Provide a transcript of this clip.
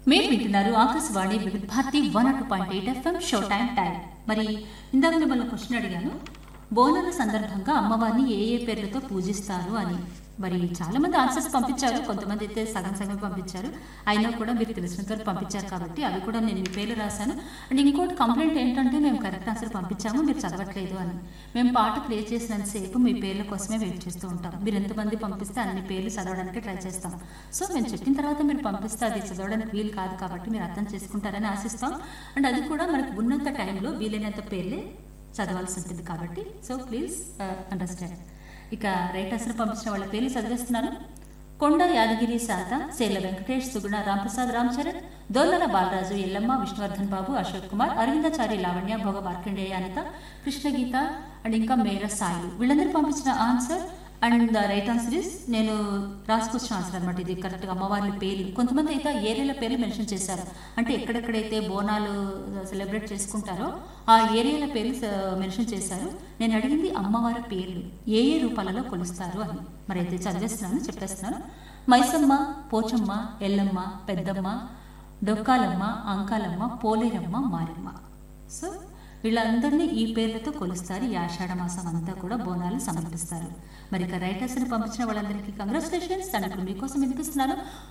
మీరు వింటున్నారు Akashvani Vividh Bharati one two point eight FM show time time మరి ఇందాక మిమ్మల్ని క్వశ్చన్ అడిగాను బోనాల సందర్భంగా అమ్మవారిని ఏ ఏ పేర్లతో పూజిస్తారు అని మరి చాలా మంది ఆన్సర్స్ పంపించారు కొంతమంది అయితే సగం సగం పంపించారు అయినా కూడా మీరు తెలిసినంత వరకు పంపించారు కాబట్టి అవి కూడా నేను మీ పేర్లు రాశాను అండ్ ఇంకోటి కంప్లైంట్ ఏంటంటే మేము కరెక్ట్ ఆన్సర్ పంపించాము మీరు చదవట్లేదు అని మేము పాట ప్లే చేసినంతసేపు మీ పేర్ల కోసమే వెయిట్ చేస్తూ ఉంటాం మీరు ఎంతమంది పంపిస్తే అన్ని పేర్లు చదవడానికి ట్రై చేస్తాం సో మేము చెప్పిన తర్వాత మీరు పంపిస్తే అది చదవడానికి వీలు కాదు కాబట్టి మీరు అర్థం చేసుకుంటారని ఆశిస్తాం అండ్ అది కూడా మనకు ఉన్నంత టైంలో వీలైనంత పేర్లే చదవాల్సి ఉంటుంది కాబట్టి సో ప్లీజ్ అండర్స్టాండ్ ఇక రైట్ ఆన్సర్ పంపించిన వాళ్ళ పేర్లు చదివేస్తున్నాను కొండ యాదగిరి శాంత సేల వెంకటేష్ సుగుణ రాంప్రసాద్ రామ్ చరణ్ దోర్నల బాలరాజు ఎల్లమ్మ విష్ణువర్ధన్ బాబు అశోక్ కుమార్ అరవిందాచారి లావణ్య భోగ మార్కండేయ అనిత కృష్ణగీత అండ్ ఇంకా మేర సాయిలు వీళ్ళందరూ పంపించిన answer and the right answer is నేను రాసుకొచ్చిన ఆన్సర్ అనమాట ఇది కరెక్ట్గా అమ్మవారి పేర్లు కొంతమంది అయితే ఏరియాల పేర్లు మెన్షన్ చేశారు అంటే ఎక్కడెక్కడైతే బోనాలు సెలబ్రేట్ చేసుకుంటారో ఆ ఏరియాల పేర్లు మెన్షన్ చేశారు నేను అడిగింది అమ్మవారి పేర్లు ఏ ఏ రూపాలలో కొలుస్తారు అని మరి అయితే చదివేస్తున్నాను చెప్పేస్తున్నాను మైసమ్మ పోచమ్మ ఎల్లమ్మ పెద్దమ్మ డొక్కాలమ్మ అంకాలమ్మ పోలేరమ్మ మారమ్మ సో వీళ్ళందరినీ ఈ పేర్లతో కొలుస్తారు ఈ ఆషాఢ మాసం అంతా కూడా బోనాలు సమర్పిస్తారు మరి ఇక రైటర్స్ని పంపించిన వాళ్ళందరికీ కంగ్రాచులేషన్స్ అండ్ ఇప్పుడు మీకోసం వినిపిస్తున్నాను